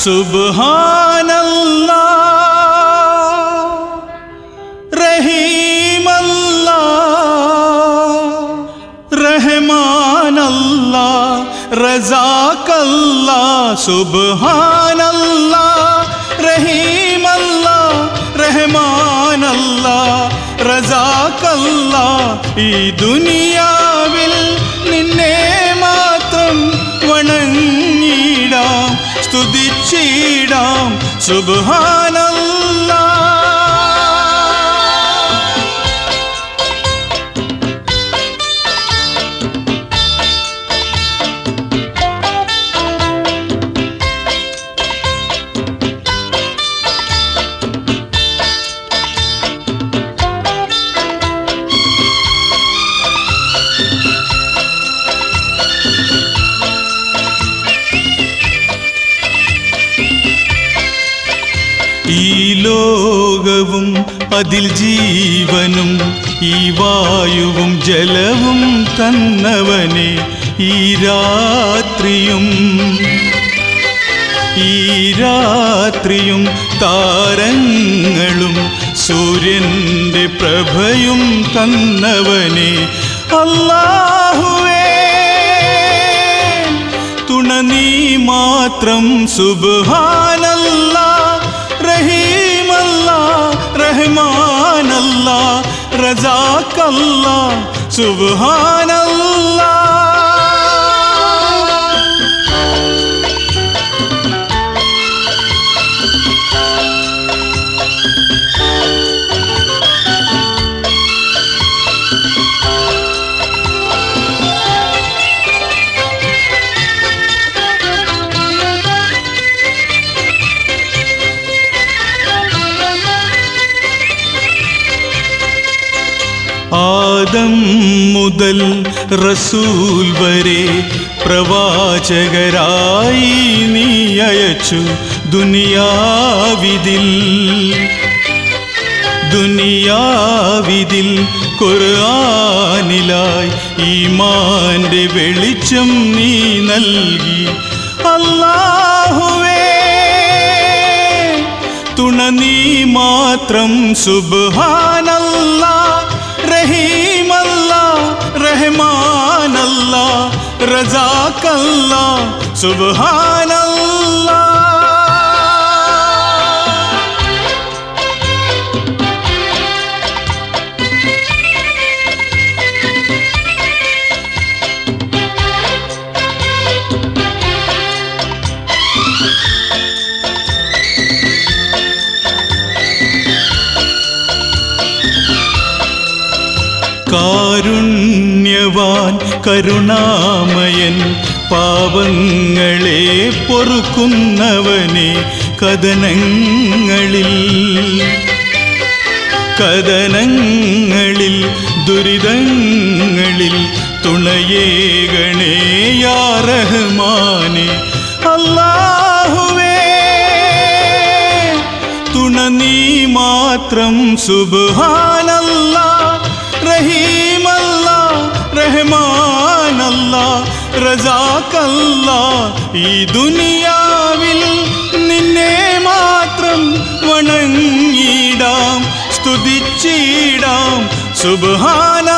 സുബ്ഹാനല്ലാ റഹീമല്ലാ റഹ്മാനല്ലാ റസാഖല്ലാ സുബ്ഹാനല്ലാ റഹീമല്ലാ റഹ്മാനല്ലാ റസാഖല്ലാ ഈ ദുനിയാവിൽ നിന്നെ മാത്രം വണങ്ങിടാം സ്തുതിച്ചിടാം സുബ്ഹാനല്ലാ ഈ ലോകവും അതിൽ ജീവനും ഈ വായുവും ജലവും തന്നവനെ ഈ രാത്രിയും ഈ രാത്രിയും താരങ്ങളും സൂര്യന്റെ പ്രഭയും തന്നവനെ അല്ലാഹുവേ തുണ നീ മാത്രം സുബ്ഹാനല്ലാ റഹീമല്ലാ റഹ്മാനല്ലാ റസാഖല്ലാ സുബ്ഹാനല്ലാ ആദം മുതൽ റസൂൽ വരെ പ്രവാചകരായി നീ അയച്ചു ദുനിയാവിതിൽ ദുനിയാവിതിൽ ഖുർആനിലായി ഈമാന്റെ വെളിച്ചം നീ നൽകി അല്ലാഹുവേ തുണ നീ മാത്രം സുബ്ഹാനല്ലാ റഹീമല്ലാ റഹ്മാനല്ലാ റസാഖല്ലാ സുബ്ഹാനല്ലാ കാരുണ്യവാൻ കരുണാമയൻ പാവങ്ങളെ പൊറുക്കുന്നവനെ കഥനങ്ങളിൽ കഥനങ്ങളിൽ ദുരിതങ്ങളിൽ തുണയേകണേ യാ റഹ്മാനെ അല്ലാഹുവേ തുണ നീ മാത്രം സുബ്ഹാനല്ലാ റഹീമല്ലാ റഹ്മാനല്ലാ റസാഖല്ലാ ഈ ദുനിയാവിൽ നിന്നെ മാത്രം വണങ്ങിടാം സ്തുതിച്ചിടാം സുബ്ഹാന